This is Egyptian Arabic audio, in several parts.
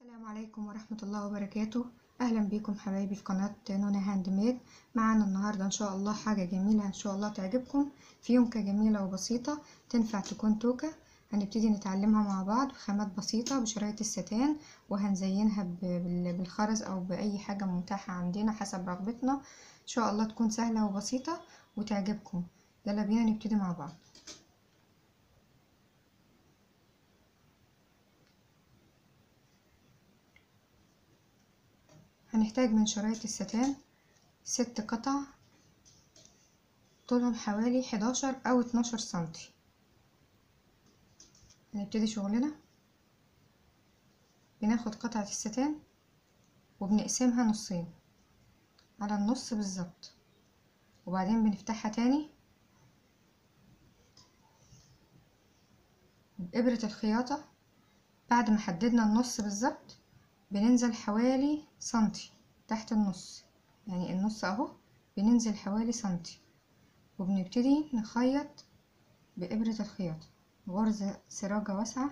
السلام عليكم ورحمة الله وبركاته أهلا بيكم حبايبي في قناة نونا هاند ميد معانا النهاردة إن شاء الله حاجة جميلة إن شاء الله تعجبكم فيونكة جميلة وبسيطة تنفع تكون توكة هنبتدي نتعلمها مع بعض بخامات بسيطة بشرايط الستان وهنزينها ب- بال- بالخرز أو بأي حاجة متاحة عندنا حسب رغبتنا إن شاء الله تكون سهلة وبسيطة وتعجبكم يلا بينا نبتدي مع بعض هنحتاج من شرايط الستان ست قطع طولهم حوالي حداشر أو اتناشر سنتي هنبتدي شغلنا بناخد قطعة الستان وبنقسمها نصين على النص بالظبط وبعدين بنفتحها تاني بإبرة الخياطة بعد ما حددنا النص بالظبط بننزل حوالي سنتي تحت النص يعني النص اهو بننزل حوالي سنتي وبنبتدي نخيط بإبرة الخياطة غرزة سراجة واسعة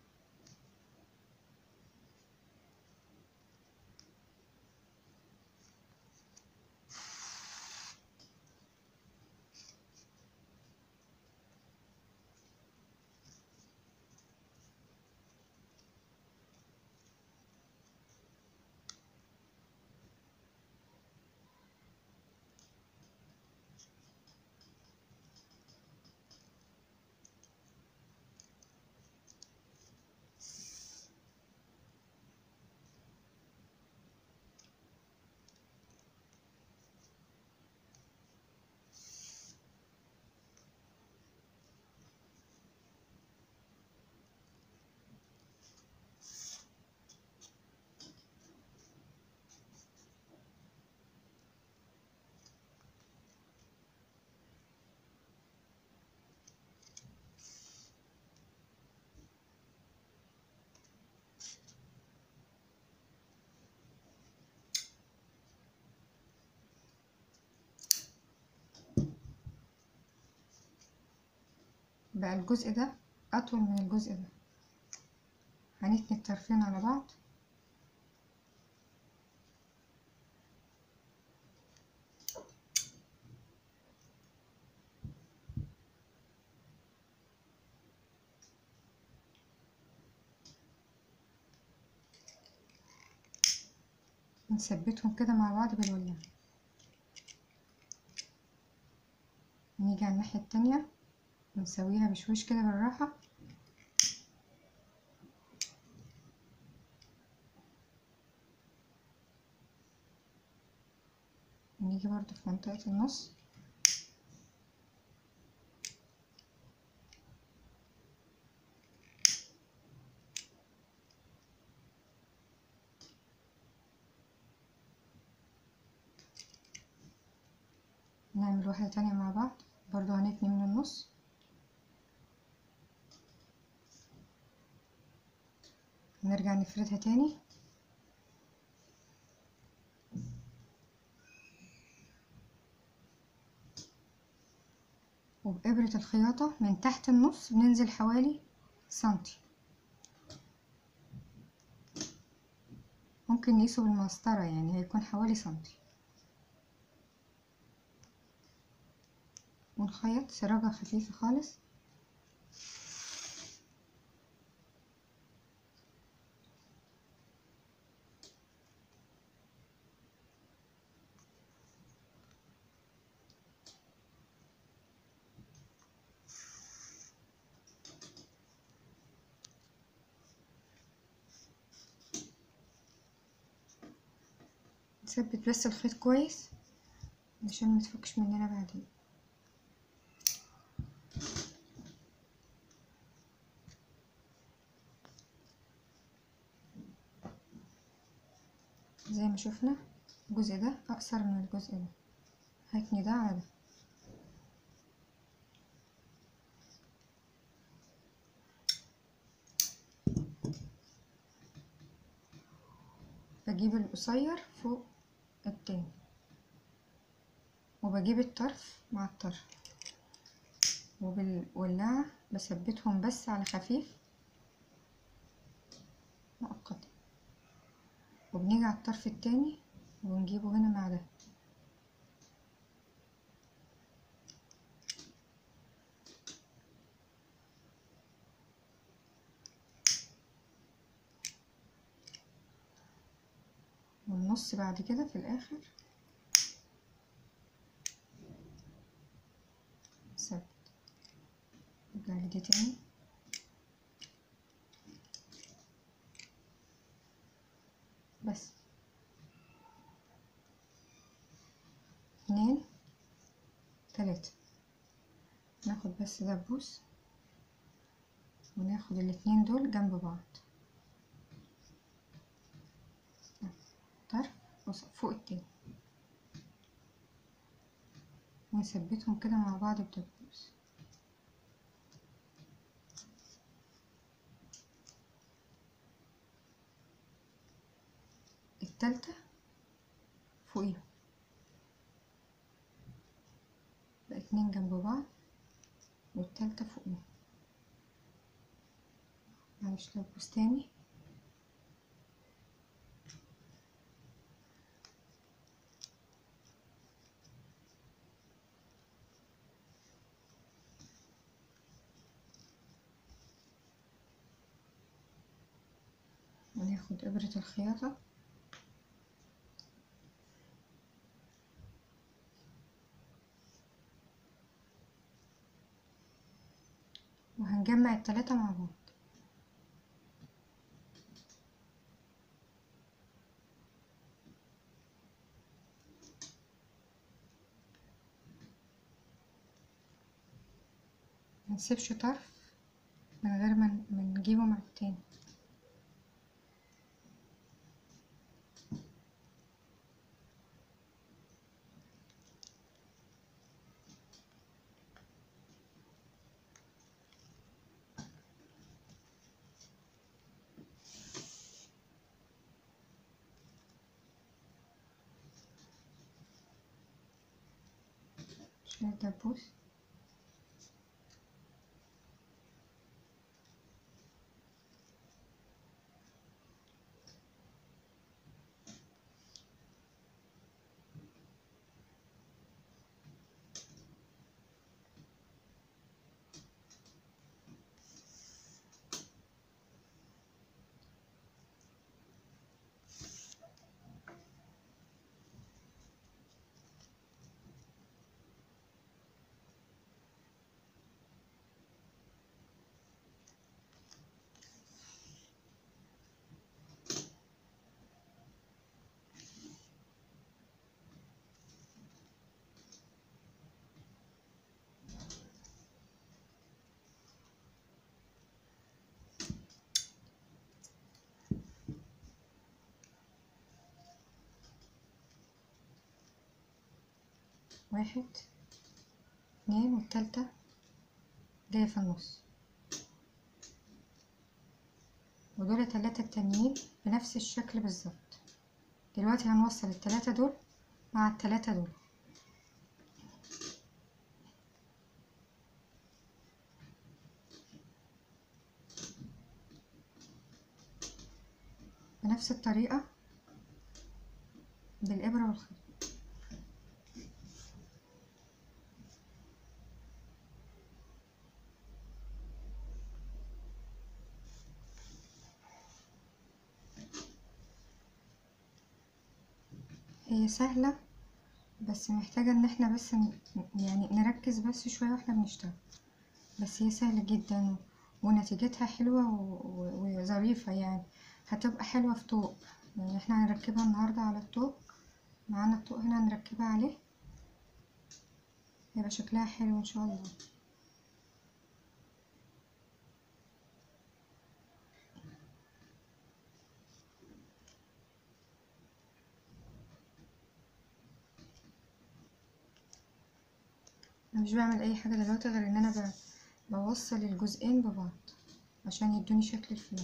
بقى الجزء ده أطول من الجزء ده هنتني الطرفين على بعض نثبتهم كده مع بعض بالولاعة نيجي على الناحية التانية ونسويها بشويش كده بالراحة ونيجي برضو في منطقة النص نعمل واحدة تانية مع بعض برضو هنتني من النص نرجع نفردها تاني وبإبرة الخياطة من تحت النص بننزل حوالي سنتي ممكن نقيسه بالمسطرة يعني هيكون حوالي سنتي ونخيط سراجة خفيفة خالص نثبت بس الخيط كويس عشان ما تفكش مننا بعدين زي ما شفنا الجزء ده اقصر من الجزء ده هتني ده على ده بجيب القصير فوق التاني وبجيب الطرف مع الطرف وبالولاعة بثبتهم بس على خفيف مؤقتا وبنيجي على الطرف التاني ونجيبه هنا مع ده والنص بعد كده في الاخر ثبت نرجع لدي تاني بس اتنين تلاتة ناخد بس ده بوس وناخد الاتنين دول جنب بعض طرف فوق التاني ونثبتهم كده مع بعض بدبوس التالتة فوقيهم بقى اتنين جنب بعض والتالتة فوقيهم معلش دبوس تاني وناخد إبرة الخياطة وهنجمع التلاتة مع بعض منسيبش طرف من غير ما نجيبه مع التاني شوية دبوس واحد اتنين والتالتة جاية في النص ودول التلاتة التانيين بنفس الشكل بالظبط دلوقتي هنوصل التلاتة دول مع التلاتة دول بنفس الطريقة بالإبرة والخيط هي سهلة بس محتاجة ان احنا بس ن- يعني نركز بس شوية واحنا بنشتغل بس هي سهلة جدا ونتيجتها حلوة و- و- وظريفة يعني هتبقى حلوة في طوق يعني احنا هنركبها النهاردة على الطوق معانا الطوق هنا هنركبها عليه هيبقى شكلها حلو ان شاء الله انا مش بعمل اي حاجة دلوقتي غير ان انا ب- بوصل الجزئين ببعض عشان يدوني شكل الفلوك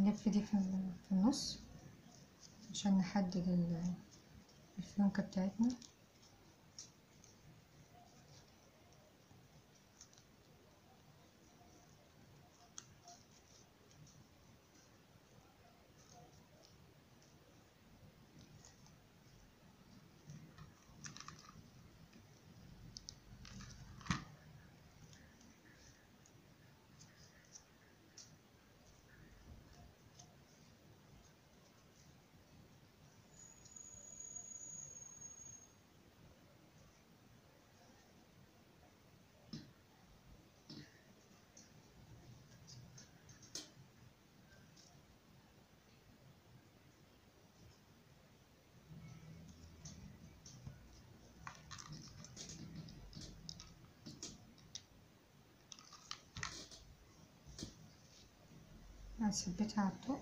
هنلف دي في في النص عشان نحدد ال- الفيونكة بتاعتنا هنثبتها على الطوق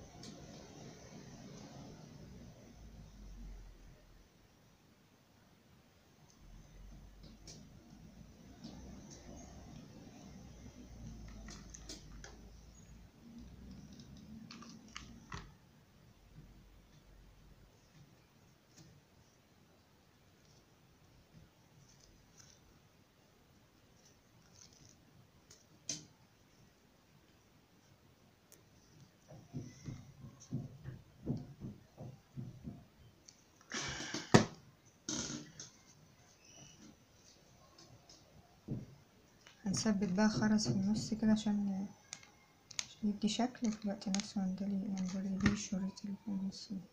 هنثبت بقى خرز في النص كده عشان عشان يدي شكل في الوقت نفسه هندلي هندلي بيه الشريط اللي في النص ده.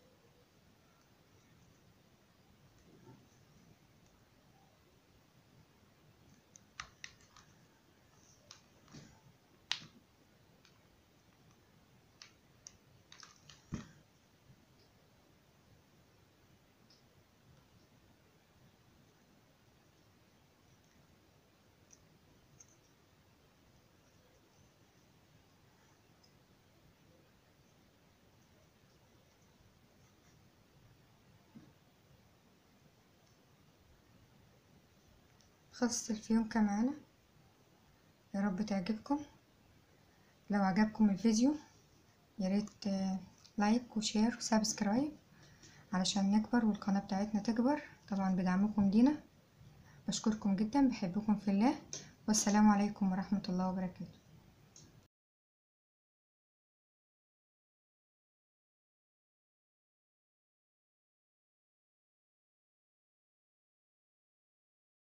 خلصت الفيونكة معانا يا رب تعجبكم لو عجبكم الفيديو ياريت آه، لايك وشير وسبسكرايب علشان نكبر والقناة بتاعتنا تكبر طبعا بدعمكم لينا بشكركم جدا بحبكم في الله والسلام عليكم ورحمة الله وبركاته